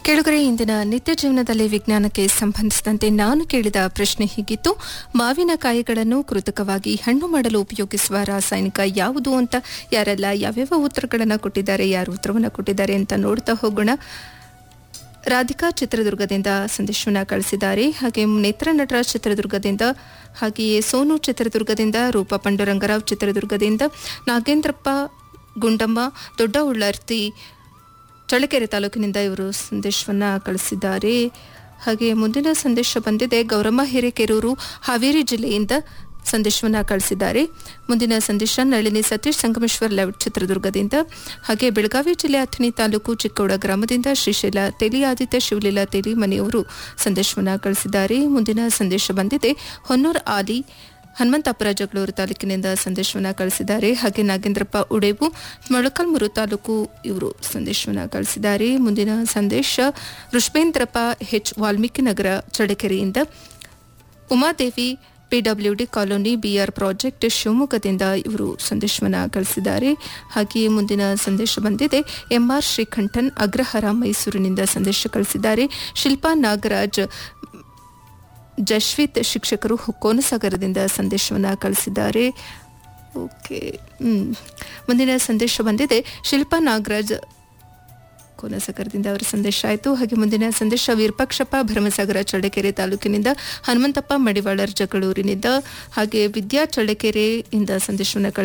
ಕೆಳಗರೆ ಇಂದಿನ ನಿತ್ಯ ಜೀವನದಲ್ಲಿ ವಿಜ್ಞಾನಕ್ಕೆ ಸಂಬಂಧಿಸಿದಂತೆ ನಾನು ಕೇಳಿದ ಪ್ರಶ್ನೆ ಹೀಗಿತ್ತು ಮಾವಿನಕಾಯಿಗಳನ್ನು ಕೃತಕವಾಗಿ ಹಣ್ಣು ಮಾಡಲು ಉಪಯೋಗಿಸುವ ರಾಸಾಯನಿಕ ಯಾವುದು ಅಂತ ಯಾರೆಲ್ಲ ಯಾವ್ಯಾವ ಉತ್ತರಗಳನ್ನು ಕೊಟ್ಟಿದ್ದಾರೆ ಯಾರು ಉತ್ತರವನ್ನು ಕೊಟ್ಟಿದ್ದಾರೆ ಅಂತ ನೋಡ್ತಾ ಹೋಗೋಣ ರಾಧಿಕಾ ಚಿತ್ರದುರ್ಗದಿಂದ ಸಂದೇಶವನ್ನ ಕಳಿಸಿದ್ದಾರೆ ಹಾಗೆ ನೇತ್ರ ನಟರಾಜ್ ಚಿತ್ರದುರ್ಗದಿಂದ ಹಾಗೆಯೇ ಸೋನು ಚಿತ್ರದುರ್ಗದಿಂದ ರೂಪಾ ಪಂಡುರಂಗರಾವ್ ಚಿತ್ರದುರ್ಗದಿಂದ ನಾಗೇಂದ್ರಪ್ಪ ಗುಂಡಮ್ಮ ದೊಡ್ಡ ಉಳ್ಳರ್ತಿ ಚಳ್ಳಕೆರೆ ತಾಲೂಕಿನಿಂದ ಇವರು ಸಂದೇಶವನ್ನ ಕಳಿಸಿದ್ದಾರೆ ಹಾಗೆ ಮುಂದಿನ ಸಂದೇಶ ಬಂದಿದೆ ಗೌರಮ್ಮ ಹಿರೇಕೆರೂರು ಹಾವೇರಿ ಜಿಲ್ಲೆಯಿಂದ ಸಂದೇಶವನ್ನ ಕಳಿಸಿದ್ದಾರೆ ಮುಂದಿನ ಸಂದೇಶ ನಳಿನಿ ಸತೀಶ್ ಸಂಗಮೇಶ್ವರ್ ಲೆಔಟ್ ಚಿತ್ರದುರ್ಗದಿಂದ ಹಾಗೆ ಬೆಳಗಾವಿ ಜಿಲ್ಲೆ ಅಥಣಿ ತಾಲೂಕು ಚಿಕ್ಕೌಡ ಗ್ರಾಮದಿಂದ ಶ್ರೀಶೈಲ ತೆಲಿ ಆದಿತ್ಯ ಶಿವಲೀಲಾ ತೆಲಿ ಮನೆಯವರು ಸಂದೇಶವನ್ನ ಕಳಿಸಿದ್ದಾರೆ ಮುಂದಿನ ಸಂದೇಶ ಬಂದಿದೆ ಹೊನ್ನೂರ್ ಆಲಿ ಹನುಮಂತಾಪುರ ಜಗಳೂರು ತಾಲೂಕಿನಿಂದ ಸಂದೇಶವನ್ನ ಕಳಿಸಿದ್ದಾರೆ ಹಾಗೆ ನಾಗೇಂದ್ರಪ್ಪ ಉಡೇವು ಮೊಳಕಲ್ಮೂರು ತಾಲೂಕು ಇವರು ಸಂದೇಶವನ್ನ ಕಳಿಸಿದ್ದಾರೆ ಮುಂದಿನ ಸಂದೇಶ ಋಷಭೇಂದ್ರಪ್ಪ ಹೆಚ್ ವಾಲ್ಮೀಕಿ ನಗರ ಚಳ್ಳಕೆರೆಯಿಂದ Umadevi PWD colony BR project ಶಿವಮೊಗ್ಗದಿಂದ ಇವರು ಸಂದೇಶವನ್ನ ಕಳಿಸಿದ್ದಾರೆ ಹಾಗೆಯೇ ಮುಂದಿನ ಸಂದೇಶ ಬಂದಿದೆ ಎಂಆರ್ ಶ್ರೀಕಂಠನ್ ಅಗ್ರಹಾರ ಮೈಸೂರಿನಿಂದ ಸಂದೇಶ ಕಳಿಸಿದ್ದಾರೆ ಶಿಲ್ಪಾ ನಾಗರಾಜ್ ಜಶ್ವಿತ್ ಶಿಕ್ಷಕರು ಕೋನಸಾಗರದಿಂದ ಸಂದೇಶವನ್ನ ಕಳಿಸಿದ್ದಾರೆ ಓಕೆ ಹ್ಮ್. ಮುಂದಿನ ಸಂದೇಶ ಬಂದಿದೆ ಶಿಲ್ಪಾ ನಾಗರಾಜ್ ಕೋನಸಾಗರದಿಂದ ಅವರ ಸಂದೇಶ ಆಯಿತು ಹಾಗೆ ಮುಂದಿನ ಸಂದೇಶ ವಿರೂಪಾಕ್ಷಪ್ಪ ಭರಮಸಾಗರ ಚಳ್ಳಕೆರೆ ತಾಲೂಕಿನಿಂದ ಹನುಮಂತಪ್ಪ ಮಡಿವಾಳರ್ ಜಗಳೂರಿನಿಂದ ಹಾಗೆ ವಿದ್ಯಾ ಚಳ್ಳಕೆರೆಯಿಂದ ಸಂದೇಶವನ್ನು